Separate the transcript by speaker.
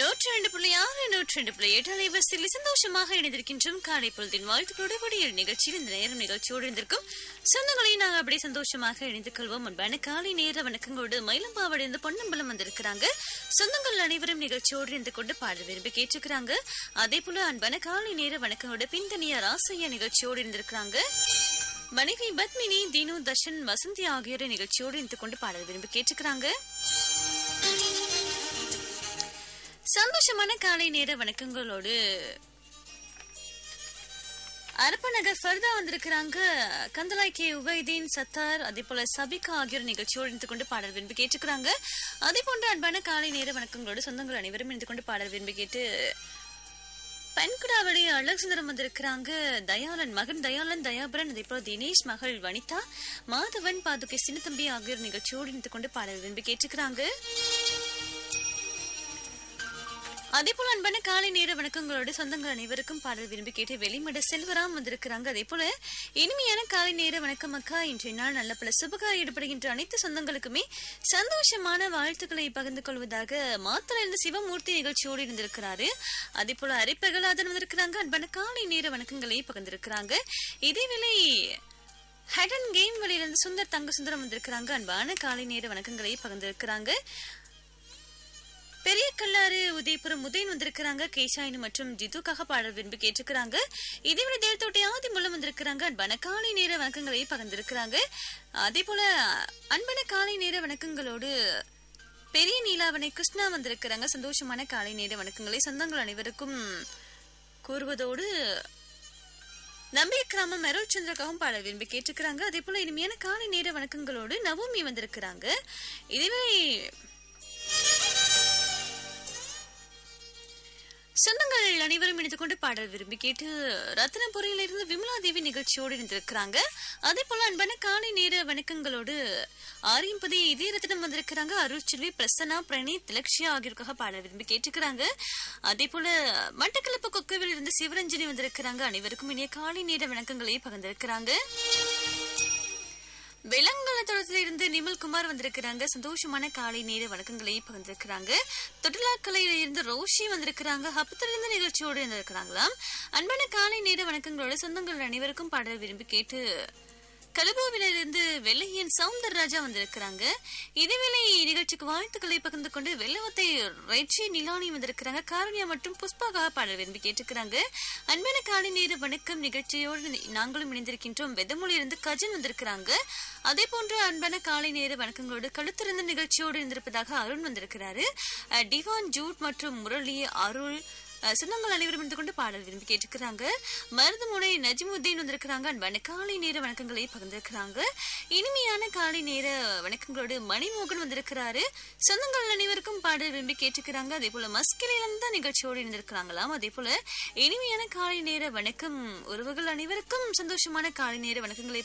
Speaker 1: நூற்றி ரெண்டு புள்ளி ஆறு நூற்றி ரெண்டு புள்ளி எட்டு அலைவரிசையில் சந்தோஷமாக இணைந்திருக்கின்றோம் காலை பொழுதின் வாழ்த்துக்களோடு விடியல் நிகழ்ச்சியில் இந்த நேரம் நிகழ்ச்சியோடு இருந்திருக்கும் சொந்தங்களையும் நாங்கள் அப்படியே சந்தோஷமாக இணைந்து கொள்வோம் அன்பான காலை நேர வணக்கங்களோடு மயிலம்பாவடைந்து பொன்னம்பலம் வந்திருக்கிறாங்க சொந்தங்கள் அனைவரும் நிகழ்ச்சியோடு இருந்து கொண்டு பாட விரும்பி கேட்டிருக்கிறாங்க அதே போல அன்பான காலை நேர வணக்கங்களோட பின்தனியா ராசையா நிகழ்ச்சியோடு இருந்திருக்கிறாங்க மனைவி பத்மினி தீனு தர்ஷன் வசந்தி ஆகியோரை நிகழ்ச்சியோடு இருந்து கொண்டு பாட விரும்பி கேட்டுக்கிறாங்க சந்தோஷமான காலை நேர வணக்கங்களோடு அரப்பநகர் ஃபர்தா வந்திருக்கிறாங்க கந்தலாய் கே உபைதீன் சத்தார் அதே போல சபிகா ஆகியோர் நிகழ்ச்சியோடு இருந்து கொண்டு பாடல் விரும்பி கேட்டுக்கிறாங்க அதே போன்ற அன்பான காலை நேர வணக்கங்களோடு சொந்தங்கள் அனைவரும் இருந்து கொண்டு பாடல் விரும்பி கேட்டு பெண்குடாவளி அழகு சுந்தரம் வந்திருக்கிறாங்க தயாளன் மகன் தயாளன் தயாபரன் அதே போல தினேஷ் மகள் வனிதா மாதவன் பாதுகை சின்னத்தம்பி ஆகியோர் நிகழ்ச்சியோடு இருந்து கொண்டு பாடல் விரும்பி கேட்டுக்கிறாங்க அதே போல அன்பான காலை நேர வணக்கங்களோடு சொந்தங்கள் அனைவருக்கும் பாடல் விரும்பி கேட்டு வெளிமட செல்வராம் வந்திருக்கிறாங்க அதே போல இனிமையான காலை நேர வணக்கம் அக்கா இன்றைய நாள் நல்ல பல சுபகாரி ஈடுபடுகின்ற அனைத்து சொந்தங்களுக்குமே சந்தோஷமான வாழ்த்துக்களை பகிர்ந்து கொள்வதாக மாத்தல இருந்து சிவமூர்த்தி நிகழ்ச்சியோடு இருந்திருக்கிறாரு அதே போல அரைப்பகலாதன் வந்திருக்கிறாங்க அன்பான காலை நேர வணக்கங்களை பகிர்ந்திருக்கிறாங்க இதேவேளை ஹெடன் கேம் வழியிலிருந்து சுந்தர் தங்க சுந்தரம் வந்திருக்கிறாங்க அன்பான காலை நேர வணக்கங்களை பகிர்ந்திருக்கிறாங்க பெரிய கல்லாறு உதயபுரம் உதயன் வந்திருக்கிறாங்க கேஷாயினு மற்றும் ஜிதுக்காக பாடல் விரும்பி கேட்டிருக்கிறாங்க இதேவிட தேவத்தோட்டை ஆதி மூலம் வந்திருக்கிறாங்க அன்பான காலை நேர வணக்கங்களை பகிர்ந்திருக்கிறாங்க அதே போல அன்பான காலை நேர வணக்கங்களோடு பெரிய நீலாவணை கிருஷ்ணா வந்திருக்கிறாங்க சந்தோஷமான காலை நேர வணக்கங்களை சொந்தங்கள் அனைவருக்கும் கூறுவதோடு நம்பிய கிராமம் அருள் சந்திரகாவும் பாடல் விரும்பி கேட்டிருக்கிறாங்க அதே போல இனிமையான காலை நேர வணக்கங்களோடு நவமி வந்திருக்கிறாங்க இதுவே சொந்தங்கள் அனைவரும் இணைந்து கொண்டு பாடல் விரும்பி கேட்டு ரத்னபுரியில இருந்து விமலா தேவி நிகழ்ச்சியோடு இருந்திருக்கிறாங்க அதே போல அன்பான காலை நேர வணக்கங்களோடு ஆரியம்பதி இதய ரத்னம் வந்திருக்கிறாங்க அருள்செல்வி பிரசன்னா பிரணீத் திலக்ஷியா ஆகியோருக்காக பாடல் விரும்பி கேட்டுக்கிறாங்க அதே போல மட்டக்களப்பு கொக்கவில் இருந்து சிவரஞ்சனி வந்திருக்கிறாங்க அனைவருக்கும் இனிய காலை நேர வணக்கங்களை பகிர்ந்திருக்கிறாங்க வெள்ளங்களத்தில் இருந்து நிமல்குமார் வந்திருக்கிறாங்க சந்தோஷமான காலை நேர வணக்கங்களை பகிர்ந்திருக்கிறாங்க தொட்டிலாக்கலையில இருந்து ரோஷி வந்திருக்கிறாங்க ஹப்பத்திலிருந்து நிகழ்ச்சியோடு இருந்திருக்கிறாங்களாம் அன்பான காலை நேர வணக்கங்களோட சொந்தங்கள் அனைவருக்கும் பாடல் விரும்பி கேட்டு கலபோவிலிருந்து வெள்ளையன் சவுந்தரராஜா வந்திருக்கிறாங்க இதேவேளை நிகழ்ச்சிக்கு வாழ்த்துக்களை பகிர்ந்து கொண்டு வெள்ளவத்தை ரெச்சி நிலானி வந்திருக்கிறாங்க காரணியா மற்றும் புஷ்பாக பாடல் விரும்பி கேட்டுக்கிறாங்க அன்பான காலை நேர வணக்கம் நிகழ்ச்சியோடு நாங்களும் இணைந்திருக்கின்றோம் வெதமொழி இருந்து கஜன் வந்திருக்கிறாங்க அதே போன்று அன்பான காலை நேர வணக்கங்களோடு கழுத்திருந்த நிகழ்ச்சியோடு இருந்திருப்பதாக அருண் வந்திருக்கிறாரு டிவான் ஜூட் மற்றும் முரளி அருள் சொந்தங்கள் அனைவரும் இருந்து கொண்டு பாடல் விரும்பி கேட்டுக்கிறாங்க மருதுமுனை நஜிமுத்தீன் வந்திருக்கிறாங்க அன்பான காலை நேர வணக்கங்களை பகிர்ந்திருக்கிறாங்க இனிமையான காலை நேர வணக்கங்களோடு மணிமோகன் வந்திருக்கிறாரு சொந்தங்கள் அனைவருக்கும் பாடல் விரும்பி கேட்டுக்கிறாங்க அதே போல மஸ்கிலிலும் தான் நிகழ்ச்சியோடு இருந்திருக்கிறாங்களாம் அதே போல இனிமையான காலை நேர வணக்கம் உறவுகள் அனைவருக்கும் சந்தோஷமான காலை நேர வணக்கங்களை